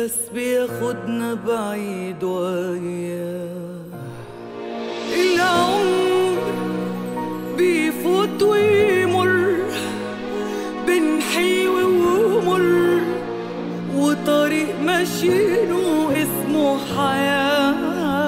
بس بياخدنا بعيد وياه العمر بيفوت ويمر بين حلو ومر وطريق ماشيينه اسمه حياة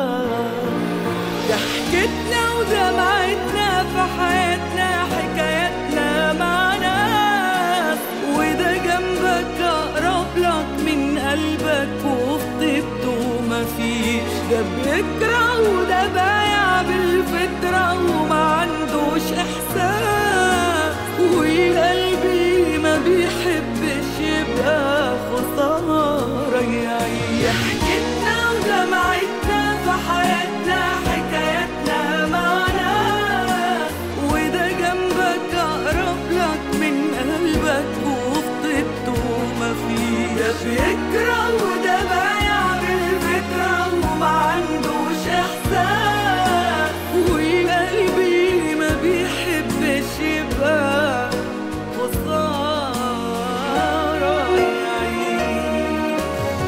ضحكتنا ودمعتنا في حياتنا حكاياتنا مع ناس وده جنبك أقرب لك من قلبك وفي طيبته مفيش ده بيكره وده بايع بالفطرة وما عندوش إحساس وقلبي ما بيحبش يبقى خسارة يعيش ضحكتنا ودمعتنا في حياتنا حكاياتنا معنا وده جنبك أقرب لك من قلبك وفي طيبته مفيش ده بيكره وده بايع بالفكرة وما عندوش إحساس وقلبي ما بيحبش يبقى خسارة يعيش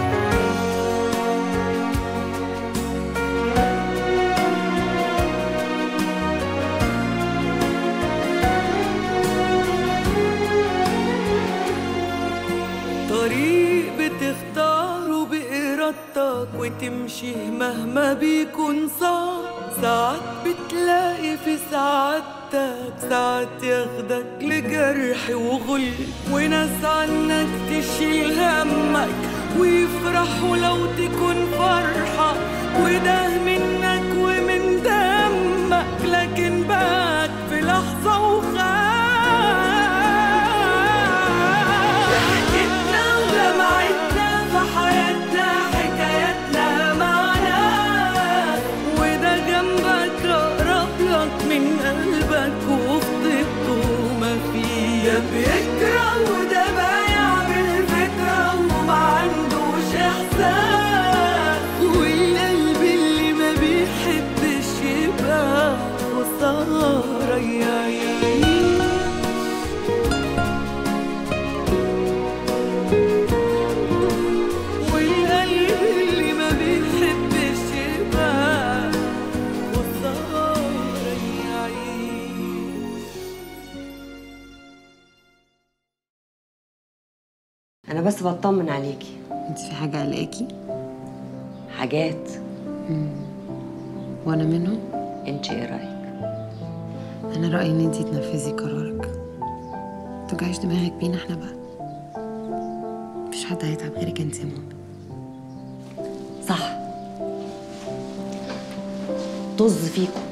طريق بتختاره بإرادتك وتمشي مهما بيكون صعب ساعات بتلاقي في سعادتك ساعات ياخدك لجرح وغل وناس عنك تشيل همك ويفرحوا لو تكون فرحة وده منك ومن دمك لكن بات في لحظة وخاف ضحكتنا ودمعتنا في حياتنا حكاياتنا معنا وده جنبك أقرب لك من قلبك وفي طيبته مفيش ده بيكره وده بايع بالفكرة وما عندوش إحساس والقلب اللي ما بيحبش يبقى خسارة يعيش والقلب اللي ما بيحبش يبقى خسارة يعيش انا بس بطمن عليكي انت في حاجة قلقاكي حاجات وانا منهم انت ايه رايك انا رأيي ان انت تنفذي قرارك متوجعيش دماغك بينا احنا بقى مفيش حد هيتعب غيرك انت يا ماما صح طز فيكم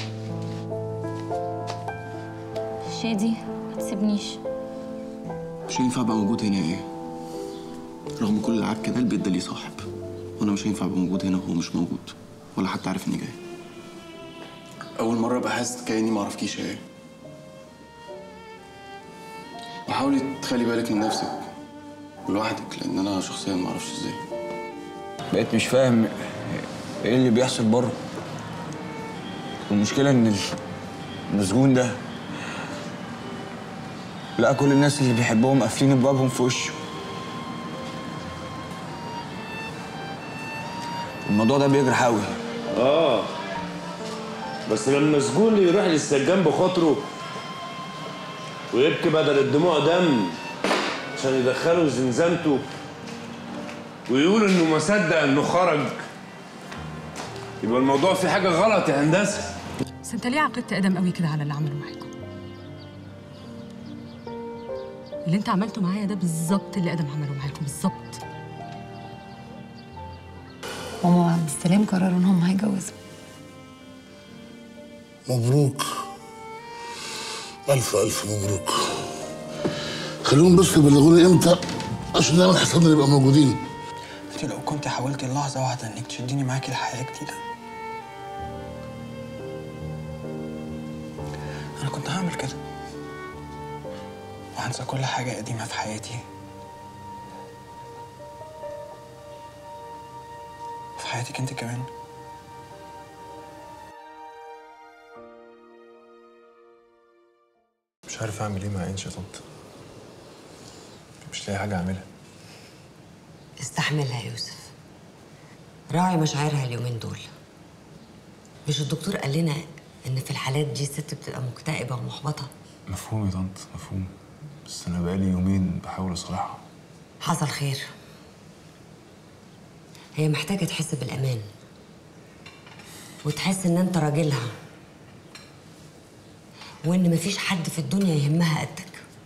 شادي ما تسيبنيش مش هينفع ابقى موجود هنا ايه رغم كل العك ده البيت ده ليه صاحب وانا مش هينفع ابقى موجود هنا وهو مش موجود ولا حتى عارف اني جاي اول مره ابقى حاسس كاني ما اعرفكيش ايه وحاولي تخلي بالك من نفسك ولوحدك لان انا شخصيا ما اعرفش ازاي بقيت مش فاهم ايه اللي بيحصل بره والمشكلة ان المسجون ده لقى كل الناس اللي بيحبهم قافلين ابوابهم في وشه الموضوع ده بيجرح قوي اه بس لما المسجون يروح للسجان بخاطره ويبكي بدل الدموع دم عشان يدخله زنزانته ويقول انه ما صدق انه خرج يبقى الموضوع فيه حاجه غلط يا هندسه بس انت ليه عقدت ادم قوي كده على اللي عمله معاكم اللي انت عملته معايا ده بالظبط اللي ادم عمله معاكم بالظبط ماما وعبد السلام قرروا انهم هيجوزوا مبروك ألف ألف مبروك خليهم بس يبلغوني إمتى عشان نعمل حسابنا نبقى موجودين انت لو كنت حاولتي لحظة واحدة انك تشديني معاكي لحياة جديدة انا كنت هعمل كده وهنسى كل حاجة قديمة في حياتي وفي حياتك انت كمان مش عارف اعمل ايه مع انش يا طنط مش لاقي حاجه اعملها استحملها يا يوسف راعي مشاعرها اليومين دول مش الدكتور قال لنا ان في الحالات دي الست بتبقى مكتئبه ومحبطه مفهوم يا طنط مفهوم بس انا بقالي يومين بحاول اصالحها حصل خير هي محتاجه تحس بالامان وتحس ان انت راجلها وان مفيش حد في الدنيا يهمها قدك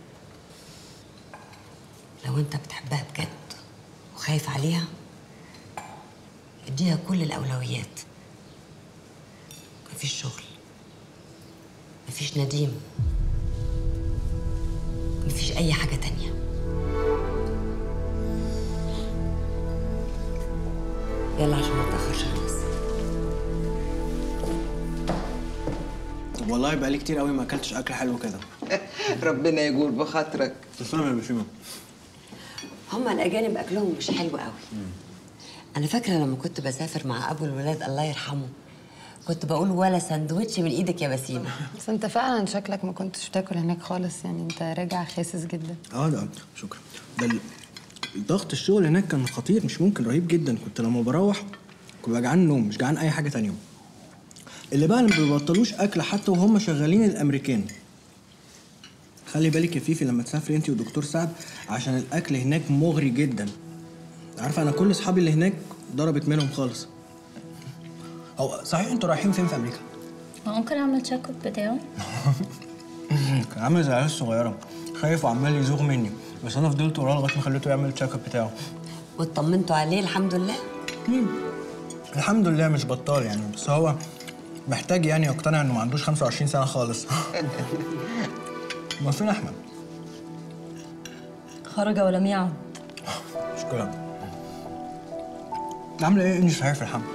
لو انت بتحبها بجد وخايف عليها اديها كل الاولويات مفيش شغل مفيش نديم مفيش اي حاجه تانيه يلا عشان ما تاخرش الناس طب والله بقالي كتير قوي ما اكلتش اكل حلو كده ربنا يجور بخاطرك تسلم يا بشيمه هما الأجانب أكلهم مش حلو قوي أنا فاكرة لما كنت بسافر مع أبو الولاد الله يرحمه كنت بقول ولا سندوتش من إيدك يا بسيمة بس انت فعلا شكلك ما كنتش بتاكل هناك خالص يعني انت راجع خاسس جدا اه ده شكرا ده ال- ضغط الشغل هناك كان خطير مش ممكن رهيب جدا كنت لما بروح كنت ببقى جعان نوم مش جعان اي حاجه تانية اللي بقى اللي ما بيبطلوش اكل حتى وهم شغالين الامريكان خلي بالك يا فيفي لما تسافري انت ودكتور سعد عشان الاكل هناك مغري جدا عارفه انا كل اصحابي اللي هناك ضربت منهم خالص هو صحيح انتوا رايحين فين في امريكا ممكن اعمل تشيك اب بتاعه كان عامل زي العيال الصغيره خايف وعمال يزوغ مني بس انا فضلت وراه لغايه ما خليته يعمل التشيك اب بتاعه واطمنتوا عليه الحمد لله الحمد لله مش بطال يعني بس هو محتاج يعني يقتنع انه ما عندوش 25 سنه خالص ما فين احمد خرج ولم يعد مشكله عامله ايه انجي صحيح في الحمل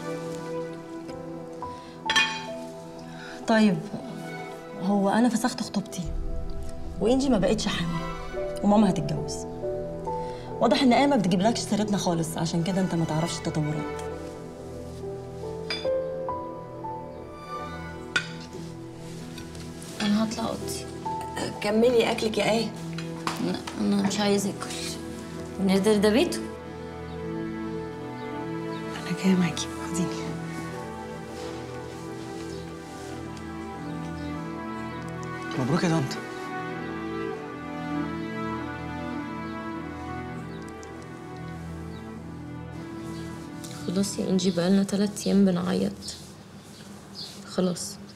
طيب هو انا فسخت خطوبتي وانجي ما بقتش حامل وماما هتتجوز واضح ان ايه ما بتجيبلكش سيرتنا خالص عشان كده انت ما تعرفش التطورات انا هطلع اوضتي كملي أكلك يا آية لا انا مش عايزه اكل ونقدر ده بيته انا جايه معاكي خديني مبروك يا طنط خلاص يا انجي بقالنا تلات ايام بنعيط خلاص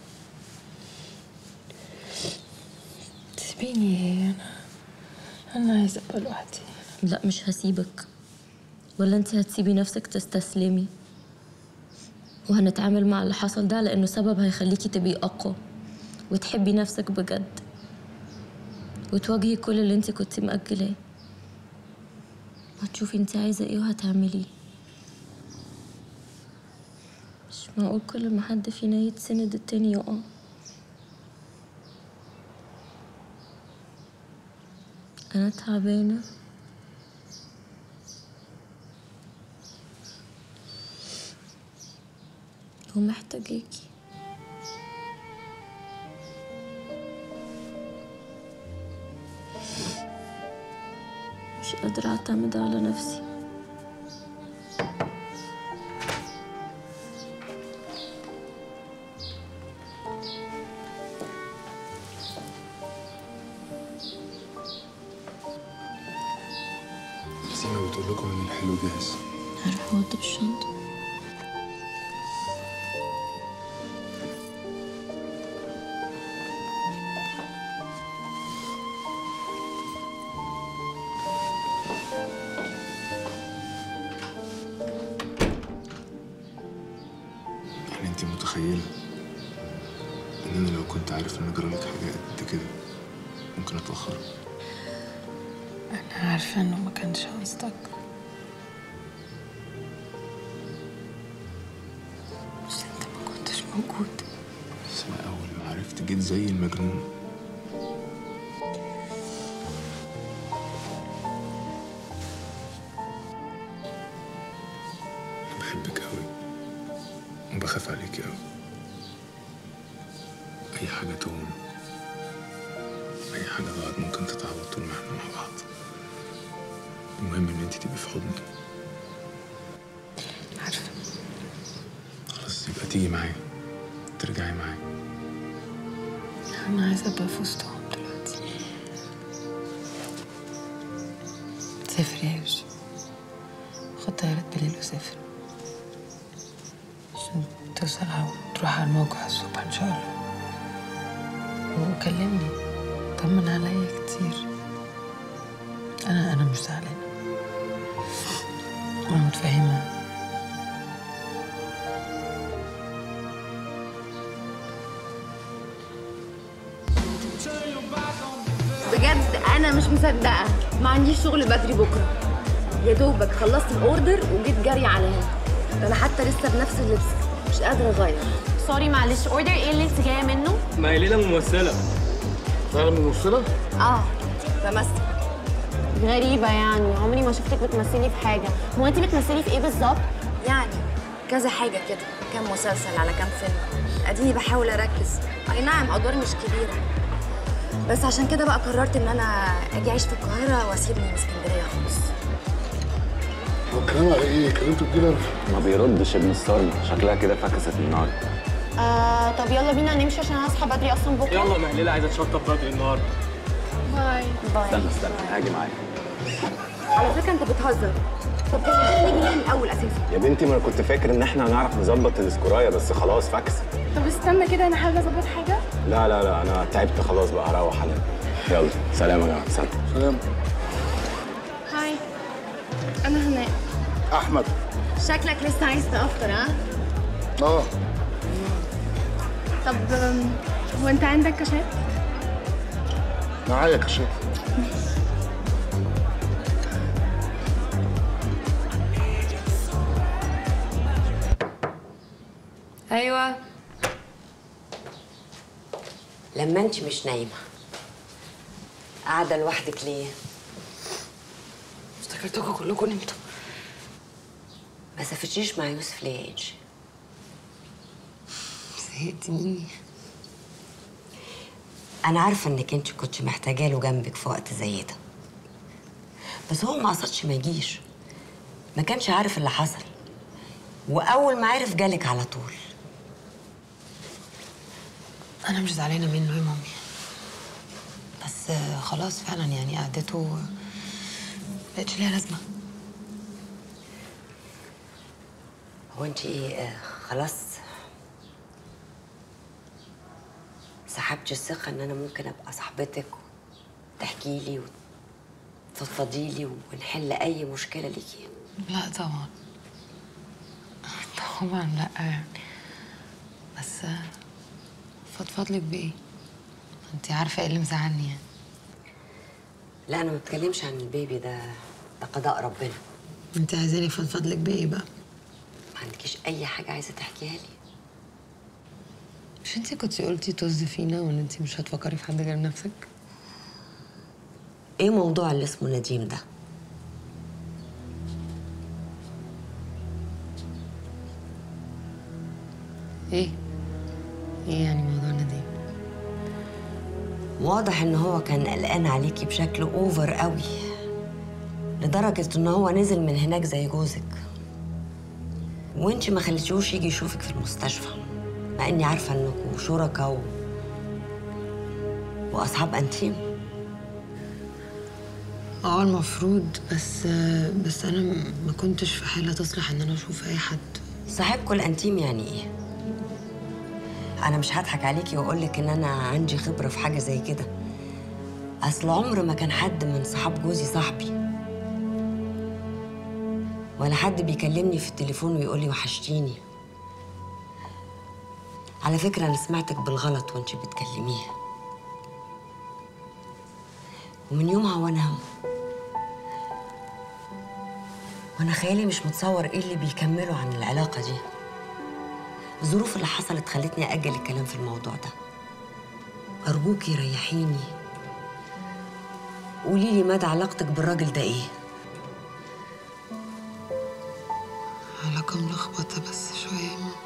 سيبيني انا انا عايزه ابقى لوحدي لا مش هسيبك ولا انت هتسيبي نفسك تستسلمي وهنتعامل مع اللي حصل ده لانه سبب هيخليكي تبقي اقوى وتحبي نفسك بجد وتواجهي كل اللي انت كنت مأجلاه وتشوفي انت عايزه ايه وهتعمليه مش معقول كل ما حد فينا يتسند التاني يقع انا تعبانه ومحتاجاكي مش قادرة أعتمد على نفسي سيما بتقول لكم ان الحلو جاهز هروح أوضب الشنطة يعني انت متخيله ان انا لو كنت عارف ان جرالك حاجه قد كده ممكن اتاخر انا عارفه انه ما كانش قصدك بس انت ما كنتش موجود بس انا اول ما عرفت جيت زي المجنون أنا بحبك قوي وبخاف عليكي قوي اي حاجه تهون اي حاجه ضاعت ممكن تتعوض طول ما احنا مع بعض المهم ان انت تبقي في حضني تيجي معايا ترجعي معايا انا عايزه ابقى في وسطهم دلوقتي سافر يا يوسف خد طيارة بالليل وسافر عشان توصلها وتروح على الموقع الصبح ان شاء الله وكلمني طمن عليا كتير انا انا مش زعلانه انا متفهمه بجد انا مش مصدقه ما عنديش شغل بدري بكره يا دوبك خلصت الاوردر وجيت جري على هنا ده انا حتى لسه بنفس اللبس مش قادره اغير سوري معلش اوردر ايه اللي انت جايه منه؟ ما هي ليلى ممثلة فعلا ممثلة؟ اه بمثل غريبة يعني عمري ما شفتك بتمثلي في حاجة هو انت بتمثلي في ايه بالظبط؟ يعني كذا حاجه كده كام مسلسل على كام فيلم اديني بحاول اركز اي نعم ادوار مش كبيره بس عشان كده بقى قررت ان انا اجي اعيش في القاهره واسيب من اسكندريه خالص هو الكلام على ايه؟ كلمته الديلر؟ ما بيردش ابن الصرم شكلها كده فكست النهارده آه طب يلا بينا نمشي عشان هصحى بدري اصلا بكرة يلا ما هي ليلى عايزة تشطب بدري النهاردة باي باي استنى استنى هاجي معاك على فكره انت بتهزر طب كان نيجي ليه من الاول اساسا يا بنتي ما انا كنت فاكر ان احنا هنعرف نظبط الاسكورايه بس خلاص فاكس طب استنى كده انا حابة اظبط حاجة لا لا لا انا تعبت خلاص بقى هروح انام يلا سلام يا جماعه سلام سلام هاي انا هناء احمد شكلك لسه عايز تأفطر ها؟ اه طب أم، هو انت عندك كشاف؟ معايا كشاف ايوه لما انت مش نايمه قاعده لوحدك ليه افتكرتكم كلكم نمتوا ما سافرتيش مع يوسف ليه يا انجي زهقت مني انا عارفه انك انت كنت محتاجه له جنبك في وقت زي ده بس هو ما قصدش ما يجيش ما كانش عارف اللي حصل واول ما عرف جالك على طول انا مش زعلانه منه يا مامي بس آه، خلاص فعلا يعني قعدته مبقتش ليها لازمه هو انت ايه آه، خلاص سحبتي الثقه ان انا ممكن ابقى صاحبتك تحكي لي وتفضفضي لي ونحل اي مشكله ليكي لا طبعا طبعا لا يعني بس آه، فضفضلك بايه انت عارفه ايه اللي مزعلني يعني لا انا ما بتكلمش عن البيبي ده ده قضاء ربنا انت عايزاني افضفضلك بايه بقى ما عندكيش اي حاجه عايزه تحكيها لي مش انت كنتي قلتي طز فينا وان انت مش هتفكري في حد غير نفسك ايه موضوع اللي اسمه نديم ده ايه ايه يعني موضوع نديم واضح ان هو كان قلقان عليكي بشكل اوفر قوي لدرجه ان هو نزل من هناك زي جوزك وانت ما خليتيهوش يجي يشوفك في المستشفى مع اني عارفه انكم شركاء و... واصحاب انتيم اه المفروض بس آه، بس انا م- ما كنتش في حاله تصلح ان انا اشوف اي حد صاحبكم الانتيم يعني ايه انا مش هضحك عليكي واقول لك ان انا عندي خبره في حاجه زي كده اصل عمر ما كان حد من صحاب جوزي صاحبي ولا حد بيكلمني في التليفون ويقول لي وحشتيني على فكره انا سمعتك بالغلط وانت بتكلميه ومن يومها وانا وانا خيالي مش متصور ايه اللي بيكملوا عن العلاقه دي الظروف اللي حصلت خلتني اجل الكلام في الموضوع ده ارجوكي ريحيني قولي لي مدى علاقتك بالراجل ده ايه علاقه ملخبطه بس شويه يا ماما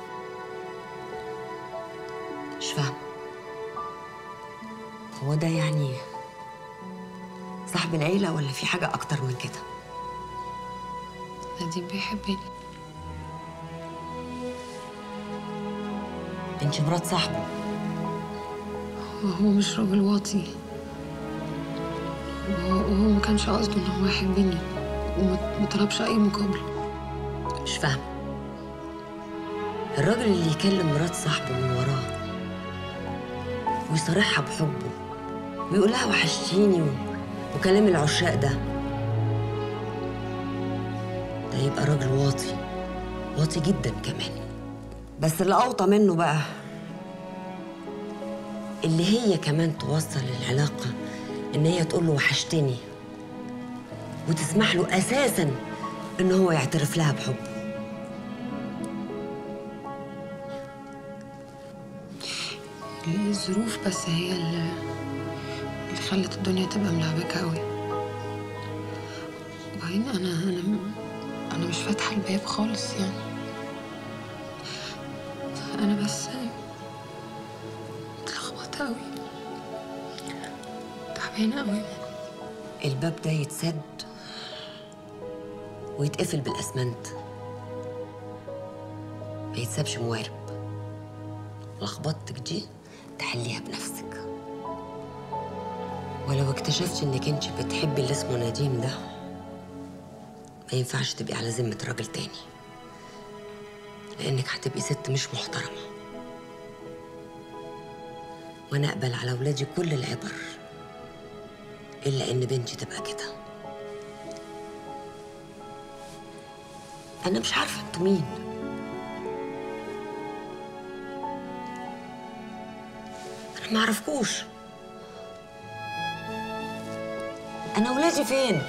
مش فاهمه هو ده يعني صاحب العيله ولا في حاجه اكتر من كده نديم بيحبني انت مرات صاحبه وهو مش راجل واطي وهو, وهو ما كانش قصده ان هو يحبني وما ما طلبش اي مقابل مش فاهمه الراجل اللي يكلم مرات صاحبه من وراه ويصارحها بحبه ويقول لها وحشتيني و... وكلام العشاق ده ده يبقى راجل واطي واطي جدا كمان بس اللي اوطى منه بقى اللي هي كمان توصل العلاقه ان هي تقول له وحشتني وتسمح له اساسا ان هو يعترف لها بحبه الظروف بس هي اللي, اللي خلت الدنيا تبقى ملعبكة قوي وبعدين انا انا انا مش فاتحة الباب خالص يعني انا بس متلخبطة قوي تعبانة قوي الباب ده يتسد ويتقفل بالاسمنت ما يتسابش موارب لخبطتك دي تحليها بنفسك ولو اكتشفت انك انت بتحبي اللي اسمه نديم ده ما ينفعش تبقي على ذمة راجل تاني لانك هتبقي ست مش محترمة وانا اقبل على ولادي كل العبر الا ان بنتي تبقى كده انا مش عارفه انتوا مين انا ما اعرفكوش انا ولادي فين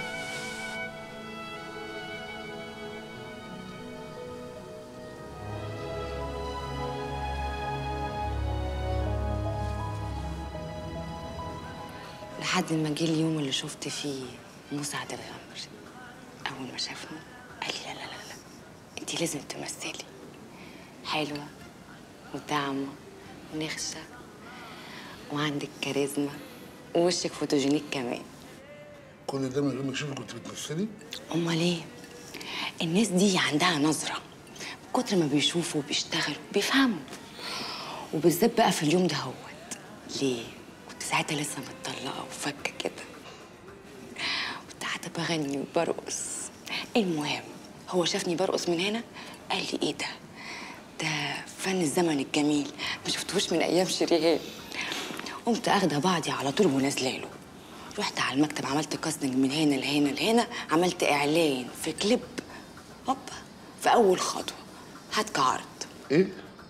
لحد ما جه اليوم اللي شفت فيه مسعد الغمر اول ما شافني قال لي لا لا لا لا انت لازم تمثلي حلوه وطعمه ونخشه وعندك كاريزما ووشك فوتوجينيك كمان كل ده من غير ما اشوفك كنت بتمثلي امال ايه الناس دي عندها نظره من كتر ما بيشوفوا وبيشتغلوا بيفهموا وبالذات بقى في اليوم ده هوت ليه كنت ساعتها لسه متطلقه وفكه كده كنت قاعده بغني وبرقص المهم هو شافني برقص من هنا قال لي ايه ده ده فن الزمن الجميل ما شفتهوش من ايام شريهان قمت اخده بعضي على طول ونازله له رحت على المكتب عملت كاستنج من هنا لهنا لهنا عملت اعلان في كليب هوبا في اول خطوه هات عرض ايه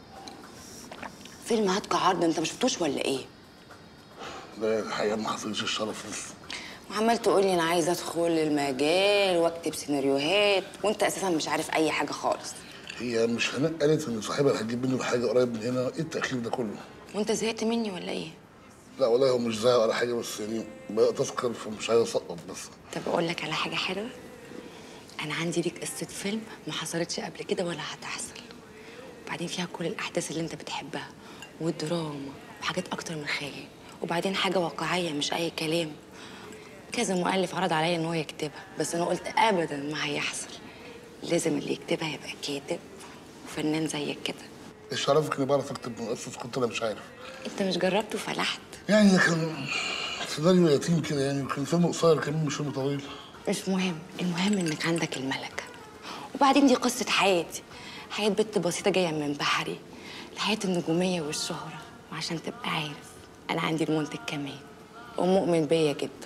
فيلم هات عرض انت ما شفتوش ولا ايه لا الحقيقه ما حصلش الشرف لسه وعمال تقول لي انا عايزه ادخل المجال واكتب سيناريوهات وانت اساسا مش عارف اي حاجه خالص هي مش هناء قالت ان صاحبها هتجيب منه حاجه قريب من هنا ايه التاخير ده كله وانت زهقت مني ولا ايه لا والله هو مش زهق ولا حاجه بس يعني بدات اذكر فمش عايز اسقط بس طب اقول لك على حاجه حلوه انا عندي ليك قصه فيلم ما حصلتش قبل كده ولا هتحصل وبعدين فيها كل الاحداث اللي انت بتحبها والدراما وحاجات اكتر من خيال وبعدين حاجه واقعيه مش اي كلام كذا مؤلف عرض عليا ان هو يكتبها بس انا قلت ابدا ما هيحصل لازم اللي يكتبها يبقى كاتب وفنان زيك كده ايش عرفك اني بعرف اكتب من قصه كنت انا مش عارف انت مش جربت وفلحت يعني ده كان سيناريو يتيم كده يعني وكان فيلم قصير كمان مش فيلم طويل مش مهم المهم انك عندك الملكه وبعدين دي قصه حياتي حياه بنت بسيطه جايه من بحري لحياه النجوميه والشهره وعشان تبقى عارف انا عندي المنتج كمان ومؤمن بيا جدا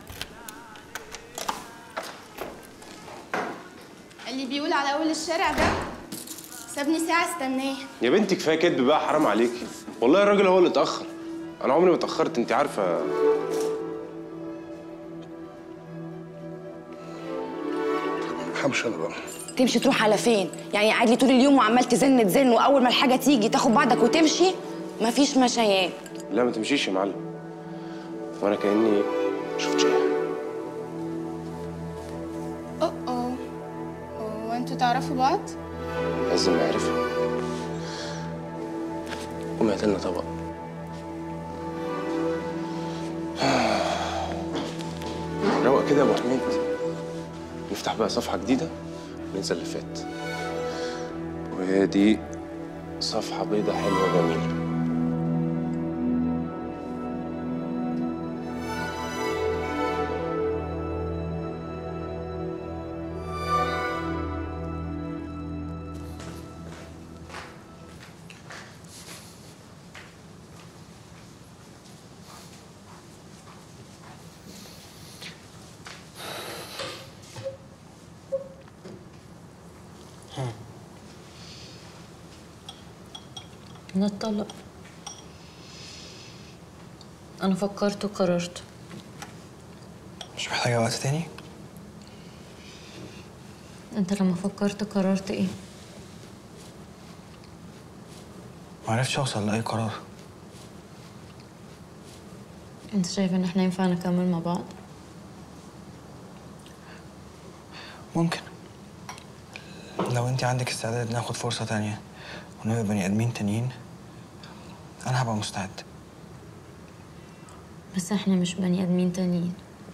اللي بيقول على اول الشارع ده سابني ساعه استناه يا بنتي كفايه كدب بقى حرام عليكي والله الراجل هو اللي اتاخر انا عمري ما اتاخرت انت عارفه همشي انا بقى تمشي تروح على فين يعني قاعد لي طول اليوم وعمال تزن تزن واول ما الحاجه تيجي تاخد بعضك وتمشي مفيش مشيان لا ما تمشيش يا معلم وانا كاني ما شفتش اي حاجه اه اه هو انتوا تعرفوا بعض لازم نعرف قومي هات لنا طبق روق كده يا ابو حميد نفتح بقى صفحه جديده ننسى اللي فات وهي دي صفحة بيضة حلوة جميلة نتطلق انا فكرت وقررت مش محتاجة وقت تاني انت لما فكرت قررت ايه معرفتش اوصل لأي قرار انت شايف ان احنا ينفع نكمل مع بعض ممكن لو انت عندك استعداد ناخد فرصة تانية ونبقى بني آدمين تانيين أنا هبقى مستعد بس احنا مش بني ادمين تانيين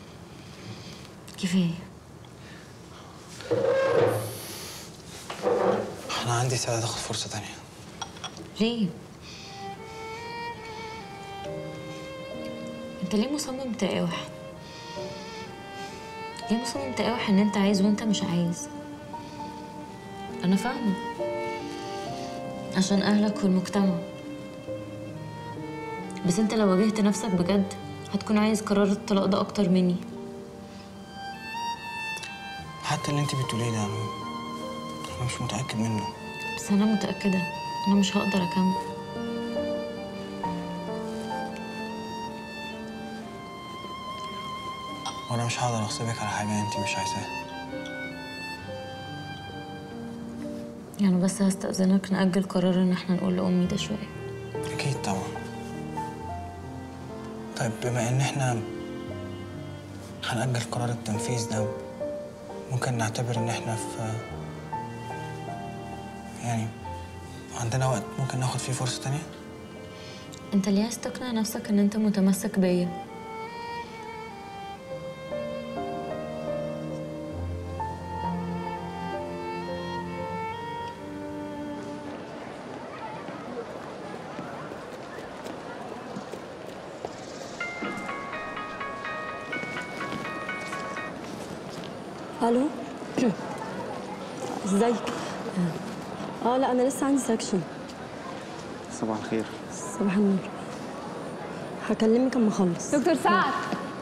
كفايه أنا عندي استعداد آخد فرصة تانية ليه انت ليه مصمم تقاوح ليه مصمم تقاوح ان انت عايز وانت مش عايز انا فاهمه عشان اهلك والمجتمع بس انت لو واجهت نفسك بجد هتكون عايز قرار الطلاق ده اكتر مني حتى اللي انت بتقوليه ده أنا مش متأكد منه بس انا متاكده انا مش هقدر اكمل وأنا مش هقدر أغصبك على حاجة انت مش عايزاها يعني بس هستأذنك نأجل قرار ان احنا نقول لأمي ده شوية أكيد طبعا طيب بما إن إحنا هنأجل قرار التنفيذ ده ممكن نعتبر إن إحنا في يعني عندنا وقت ممكن ناخد فيه فرصة تانية انت ليه عايز تقنع نفسك ان انت متمسك بيا الو ازيك اه لا انا لسه عندي سكشن صباح الخير صباح النور هكلمك اما اخلص دكتور سعد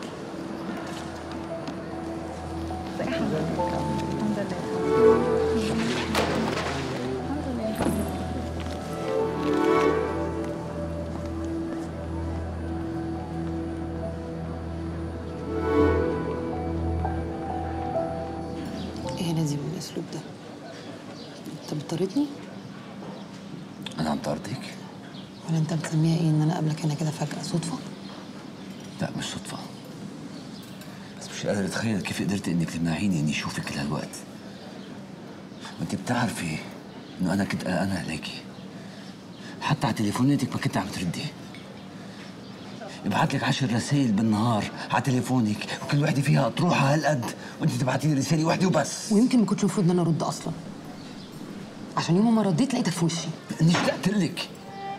ايه نادي من الاسلوب ده انت بتطاردني انا مطاردك ولا انت بتسميها ايه ان انا اقابلك هنا كده فجاه صدفه لا مش صدفة بس مش قادر اتخيل كيف قدرت انك تمنعيني اني اشوفك لهالوقت ما انت بتعرفي انه انا كنت قلقان عليكي حتى على تليفوناتك ما كنت عم تردي ابعت لك عشر رسائل بالنهار على تليفونك وكل وحده فيها اطروحه هالقد وانت تبعتي لي رساله وحده وبس ويمكن ما كنتش المفروض ان انا ارد اصلا عشان يوم ما رديت لقيتك في وشي لاني اشتقت لك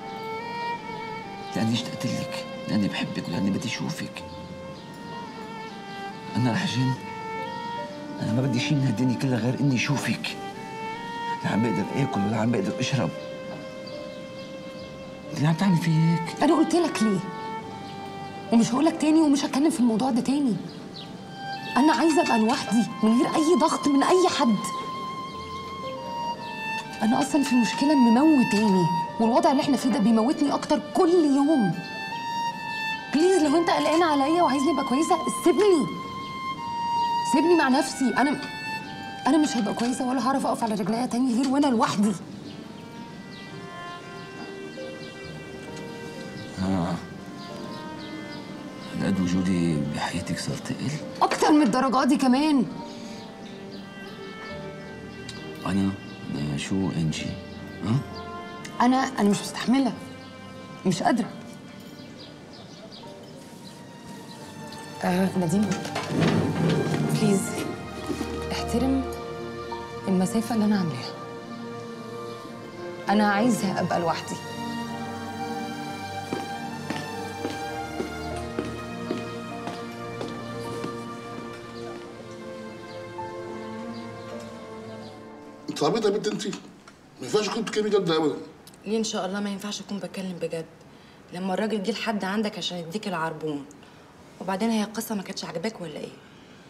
لاني اشتقت لك لاني بحبك ولاني بدي اشوفك انا رح جن انا ما بدي شيء من هالدنيا كلها غير اني اشوفك لا عم بقدر اكل ولا عم بقدر اشرب اللي عم تعمل في هيك انا قلت لك ليه ومش هقول لك تاني ومش هتكلم في الموضوع ده تاني انا عايزه ابقى لوحدي من غير اي ضغط من اي حد انا اصلا في مشكله مموتاني والوضع اللي احنا فيه ده بيموتني اكتر كل يوم بليز لو انت قلقان عليا وعايزني ابقى كويسه سيبني سيبني مع نفسي انا انا مش هبقى كويسه ولا هعرف اقف على رجليا تاني غير وانا لوحدي اه هالقد وجودي بحياتك صار تقل اكتر من الدرجات دي كمان انا ده شو انجي ها انا انا مش مستحمله مش قادره آه نديم بليز احترم المسافه اللي انا عاملاها انا عايزه ابقى لوحدي انت عبيطه يا بنت انت ما ينفعش كنت بتتكلمي جد ابدا ليه ان شاء الله ما ينفعش اكون بتكلم بجد لما الراجل جه لحد عندك عشان يديك العربون وبعدين هي القصه ما كانتش عاجباك ولا ايه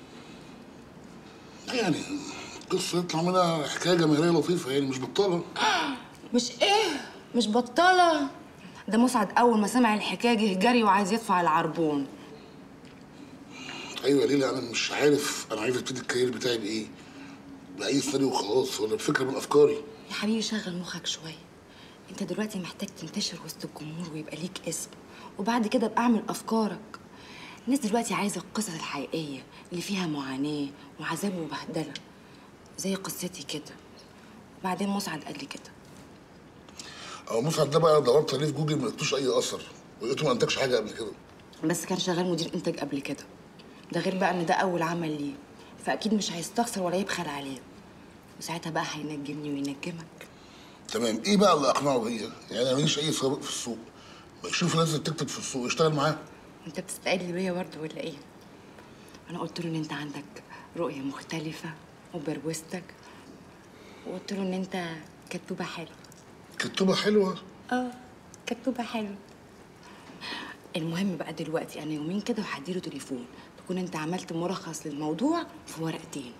يعني قصه يطلع منها حكايه جماهيريه لطيفه يعني مش بطاله مش ايه مش بطاله ده مسعد اول ما سمع الحكايه جه جري وعايز يدفع العربون ايوه يا ليلى انا مش عارف انا عايز ابتدي الكارير بتاعي بايه باي سيناريو وخلاص ولا بفكره من افكاري يا حبيبي شغل مخك شويه انت دلوقتي محتاج تنتشر وسط الجمهور ويبقى ليك اسم وبعد كده ابقى اعمل افكارك الناس دلوقتي عايزه القصص الحقيقيه اللي فيها معاناه وعذاب وبهدله زي قصتي كده وبعدين مسعد قال لي كده او مسعد ده بقى دورت عليه في جوجل ما لقيتوش اي اثر ولقيته ما انتجش حاجه قبل كده بس كان شغال مدير انتاج قبل كده ده غير بقى ان ده اول عمل ليه فاكيد مش هيستخسر ولا يبخل عليه وساعتها بقى هينجمني وينجمك تمام ايه بقى اللي اقنعه بيا يعني انا ماليش اي سابق في السوق ما يشوف ناس بتكتب في السوق يشتغل معاه انت بتستقل بيا برضه ولا ايه انا قلت له ان انت عندك رؤيه مختلفه وبروزتك وقلت له ان انت كتوبه حلوه كتوبه حلوه اه كتوبه حلوه المهم بقى دلوقتي انا يومين كده وهديله تليفون تكون انت عملت ملخص للموضوع في ورقتين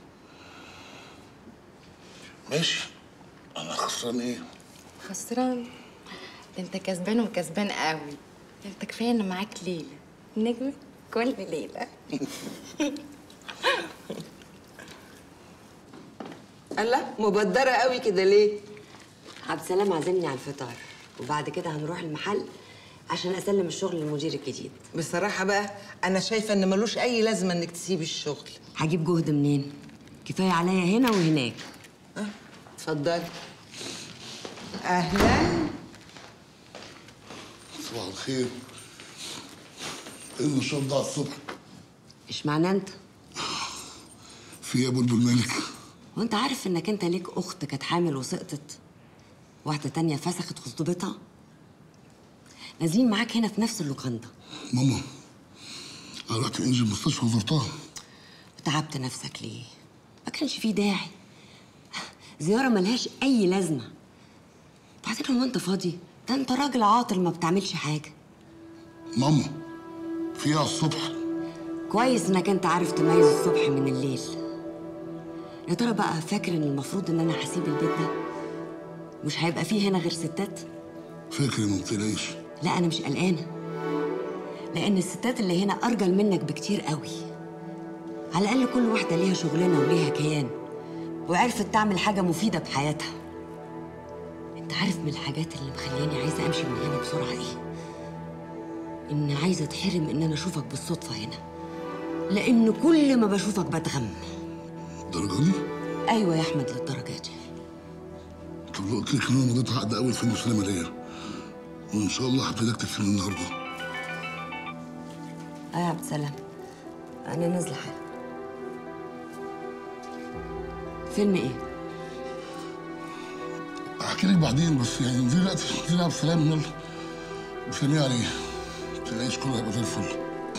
ماشي انا خسران ايه خسران ده انت كسبان وكسبان قوي ده انت كفايه ان معاك ليله نجم كل ليله الله مبدرة قوي كده ليه؟ عبد السلام عازمني على الفطار وبعد كده هنروح المحل عشان اسلم الشغل للمدير الجديد بصراحة بقى أنا شايفة إن ملوش أي لازمة إنك تسيبي الشغل هجيب جهد منين كفايه عليا هنا وهناك اتفضلي أهلا صباح الخير ايه النشاط ده على الصبح اشمعنى انت في ايه يا بلبل مالك وانت عارف انك انت ليك اخت كانت حامل وسقطت واحده تانية فسخت خطوبتها نازلين معاك هنا في نفس اللوكاندا ماما انا رحت انجي المستشفى وزرتها وتعبت نفسك ليه ما كانش فيه داعي زياره ملهاش اي لازمه بعدين هو انت فاضي ده انت راجل عاطل ما بتعملش حاجه ماما في ايه على الصبح كويس انك انت عارف تميز الصبح من الليل يا ترى بقى فاكر ان المفروض ان انا هسيب البيت ده مش هيبقى فيه هنا غير ستات فاكر ما قلتليش لا انا مش قلقانه لان الستات اللي هنا ارجل منك بكتير قوي على الاقل كل واحده ليها شغلانه وليها كيان وعرفت تعمل حاجه مفيده بحياتها انت عارف من الحاجات اللي مخلياني عايزه امشي من هنا بسرعه ايه ان عايزه اتحرم ان انا اشوفك بالصدفه هنا لان كل ما بشوفك بتغم الدرجه دي ايوه يا احمد للدرجه دي طب لو قلت لك ان انا مضيت عقد اول فيلم سينما ليا وان شاء الله هبتدي اكتب فيلم النهارده اه يا عبد السلام انا نازله حالا فيلم ايه هحكي لك بعدين بس يعني دي دلوقتي دي عبد السلام يلا بسميه عليه ما تلاقيش كله هيبقى زي الفل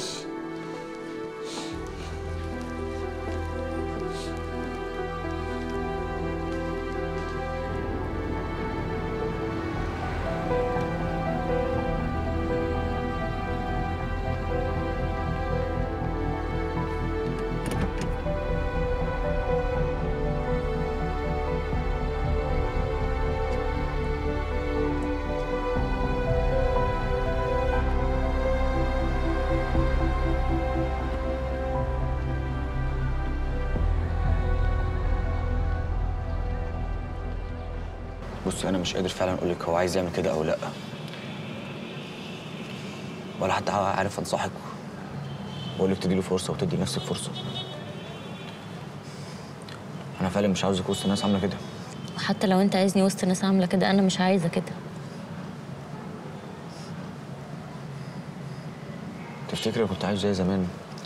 بصي انا مش قادر فعلا اقول لك هو عايز يعمل كده او لا ولا حتى عارف انصحك واقول لك تديله فرصه وتدي لنفسك فرصه انا فعلا مش عاوزك وسط ناس عامله كده وحتى لو انت عايزني وسط ناس عامله كده انا مش عايزه كده تفتكري كنت عايش زي زمان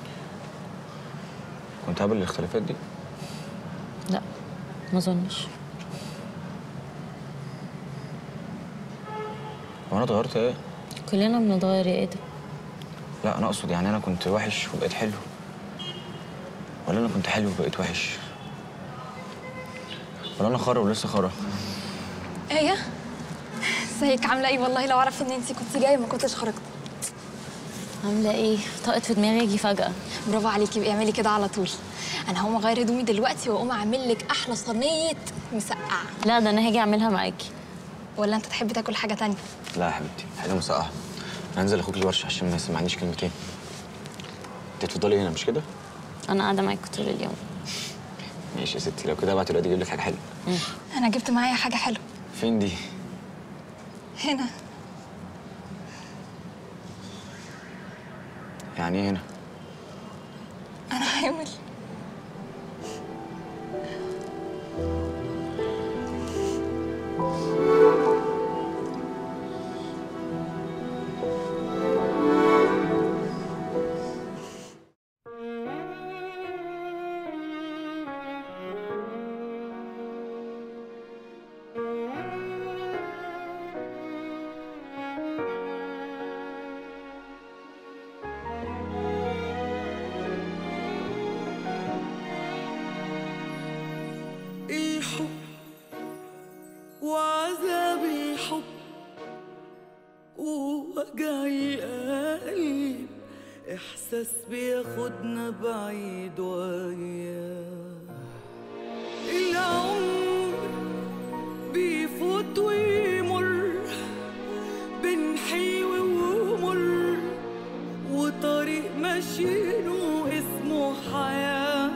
كنت هقبل الاختلافات دي لا ما اظنش هو انا اتغيرت ايه؟ كلنا بنتغير يا ادم لا انا اقصد يعني انا كنت وحش وبقيت حلو ولا انا كنت حلو وبقيت وحش ولا انا خرا ولسه خرا ايه ازيك عامله ايه والله لو اعرف ان انت كنت جايه ما كنتش خرجت عامله ايه طاقت في دماغي اجي فجاه برافو عليكي بقي اعملي كده على طول انا هقوم اغير هدومي دلوقتي واقوم اعمل لك احلى صينيه مسقعه لا ده انا هاجي اعملها معاكي ولا انت تحبي تاكل حاجه تانية لا يا حبيبتي حاجه مسقعه هنزل اخوك الورشه عشان ما يسمعنيش كلمتين انت تفضلي هنا مش كده؟ انا قاعده معاكي طول اليوم ماشي يا ستي لو كده ابعت الواد يجيب لك حاجه حلوه انا جبت معايا حاجه حلوه فين دي؟ هنا يعني ايه هنا؟ انا حامل الحب وعذاب الحب ووجع القلب إحساس بياخدنا بعيد وياه العمر بيفوت ويمر بين حلو ومر وطريق ماشيينه اسمه حياه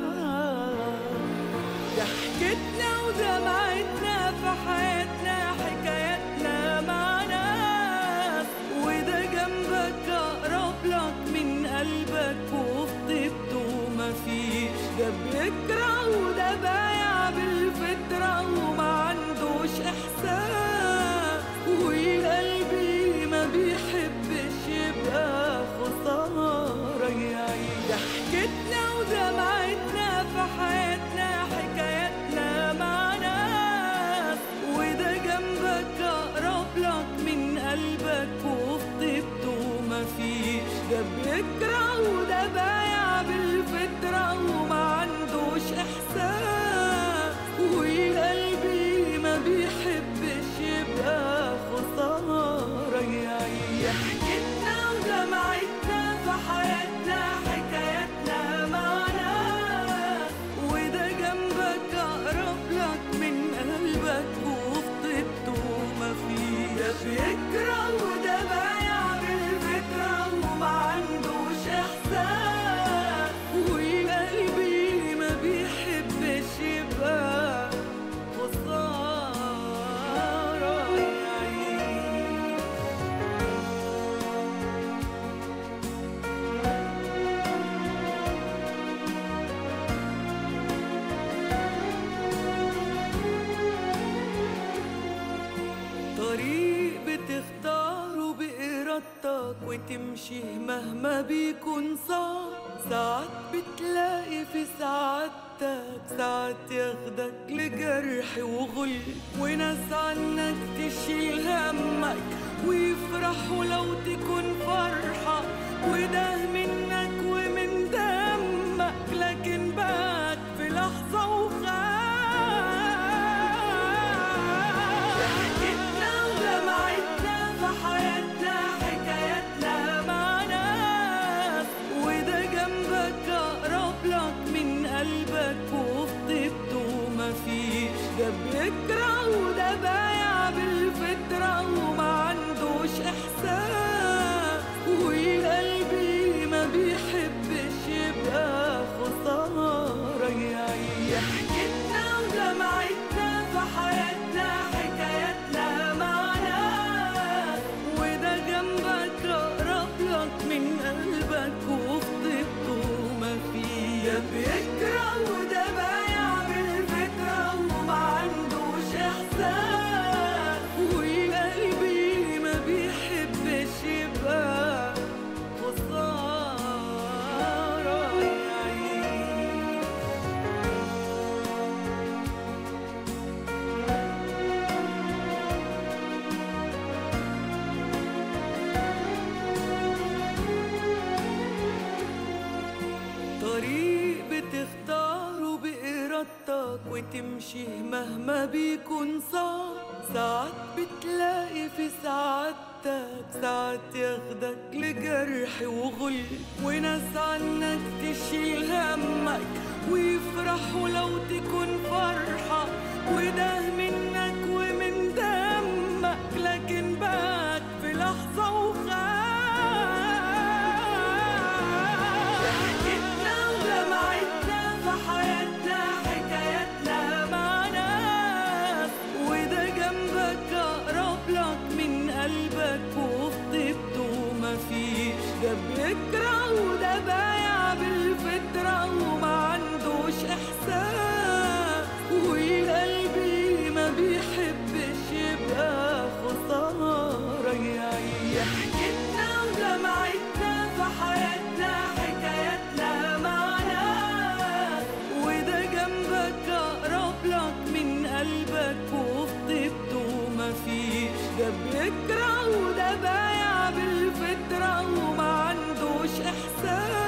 ضحكتنا ودمعتنا في حياتنا حكاياتنا مع ناس وده جنبك أقرب لك من قلبك وفي طيبته مفيش ده بيكره وده بايع بالفطرة وما عندوش إحساس والقلب ما بيحبش يبقى خسارة يعيش ضحكتنا ودمعتنا في حياتنا حكاياتنا مع ناس وده جنبك أقرب لك من قلبك وفي طيبته مفيش ده بيكره وده بايع بالفطرة وما عندوش إحساس والقلب ما بيحبش يبقى خسارة يعيش ضحكتنا ودمعتنا في حياتنا حكاياتنا مع ناس وده جنبك أقرب لك من قلبك وفي طيبته مفيش ده بيكره وده بايع بالفكرة وما عندوش إحساس والقلب ما بيحبش يبقى خسارة يعيش طريق بتختاره بإرادتك وتمشي مهما بيكون صعب ساعات بتلاقي في سعادتك ساعات ياخدك لجرح وغل وناس عنك تشيل همك ويفرحوا لو تكون فرحة وده منك ومن دمك لكن بات في لحظة وخاف ضحكتنا ودمعتنا في حياتنا حكاياتنا مع ناس وده جنبك أقرب لك من قلبك وفي طيبته مفيش ده بيكره وده بايع بالفطرة وما عندوش إحساس والقلب ما تمشي مهما بيكون صعب ساعات بتلاقي في سعادتك ساعات ياخدك لجرح وغل وناس عنك تشيل همك ويفرحوا لو تكون فرحة وده منك ومن دمك لكن بات في لحظة وخاف ضحكتنا ودمعتنا في حياتنا حكاياتنا مع ناس وده جنبك أقرب لك من قلبك وفي طيبته مفيش ده بيكره وده بايع بالفطرة وما عندوش إحساس وقلبي ما بيحبش يبقى خسارة يعيش حكيتنا ودمعتنا في حياتنا حكاياتنا مع ناس وده جنبك أقرب لك من قلبك وفي طيبته مفيش ده بيكره وده بايع بالفطرة وما عندوش إحساس